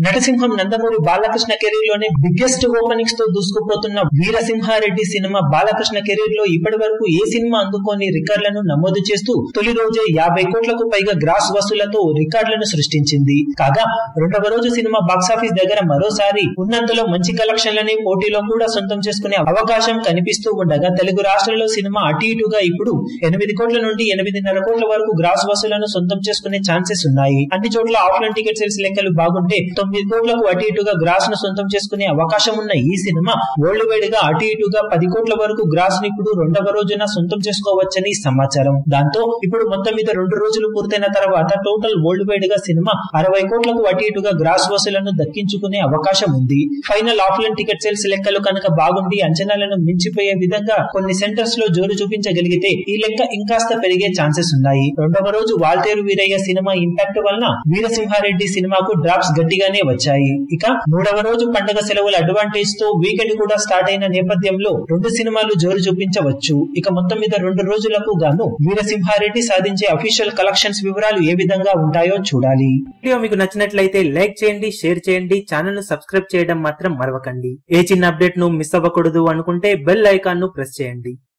నటసింహం Nandamuri Balakrishna career లోనే biggest openings తో దూసుకుపోతున్న వీరసింహారెడ్డి సినిమా బాలకృష్ణ కెరీర్ లో ఇప్పటి వరకు ఏ సినిమా అందుకోని రికార్డులను నమోదు చేస్తూ తొలి రోజే యాభై కోట్లకు పైగా గ్రాస్ వసూలతో రికార్డులను సృష్టించింది కాగా రెండవ రోజు సినిమా బాక్సాఫీస్ దగ్గర మరోసారి ఉన్నంతలో మంచి కలెక్షన్లని పోటీలో కూడా సొంతం చేసుకునే అవకాశం కనిపిస్తూ ఉండగా తెలుగు రాష్ట్రాల్లో సినిమా అటు ఇటుగా ఇప్పుడు ఎనిమిది కోట్ల నుండి ఎనిమిదిన్నర కోట్ల వరకు గ్రాస్ వసూలను సొంతం చేసుకునే ఛాన్సెస్ ఉన్నాయి అన్ని చోట్ల ఆఫ్లైన్ టికెట్ సేల్స్ లెక్కలు బాగుంటే తొమ్మిది కోట్లకు అటు ఇటుగా గ్రాస్ ను సొంతం చేసుకునే అవకాశం ఉన్న ఈ సినిమా వరల్డ్ వైడ్ గా అటు ఇటుగా పది కోట్ల వరకు గ్రాస్ ని ఇప్పుడు రెండవ రోజున సొంతం చేసుకోవచ్చని సమాచారం దాంతో ఇప్పుడు మొత్తం మీద రెండు రోజులు పూర్తయిన తర్వాత టోటల్ వరల్డ్ వైడ్ గా సినిమా అరవై కోట్లకు అటు ఇటుగా గ్రాస్ వసూలను దక్కించుకునే అవకాశం ఉంది ఫైనల్ ఆఫ్లైన్ టికెట్ సేల్స్ లెక్కలు కనుక బాగుండి అంచనాలను మించిపోయే విధంగా కొన్ని సెంటర్స్ లో జోరు చూపించగలిగితే ఈ లెక్క ఇంకాస్త పెరిగే ఛాన్సెస్ ఉన్నాయి రెండవ రోజు వాల్తేరు వీరయ్య సినిమా ఇంపాక్ట్ వలన వీరసింహారెడ్డి సినిమాకు డ్రాప్స్ గట్టిగానే వచ్చాయి ఇక మూడవ రోజు పండగ సెలవుల అడ్వాంటేజ్ తో వీకెండ్ కూడా స్టార్ట్ అయిన నేపథ్యంలో రెండు సినిమాలు జోరు చూపించవచ్చు ఇక మొత్తం మీద రెండు రోజులకు గాను వీరసింహారెడ్డి సాధించే అఫీషియల్ కలెక్షన్స్ వివరాలు ఏ విధంగా ఉంటాయో చూడాలి వీడియో మీకు నచ్చినట్లయితే లైక్ చేయండి షేర్ చేయండి ఛానల్ ను సబ్స్క్రైబ్ చేయడం మాత్రం మరవకండి ఏ చిన్న అప్డేట్ ను మిస్ అవ్వకూడదు అనుకుంటే బెల్ ఐకాన్ ను ప్రెస్ చేయండి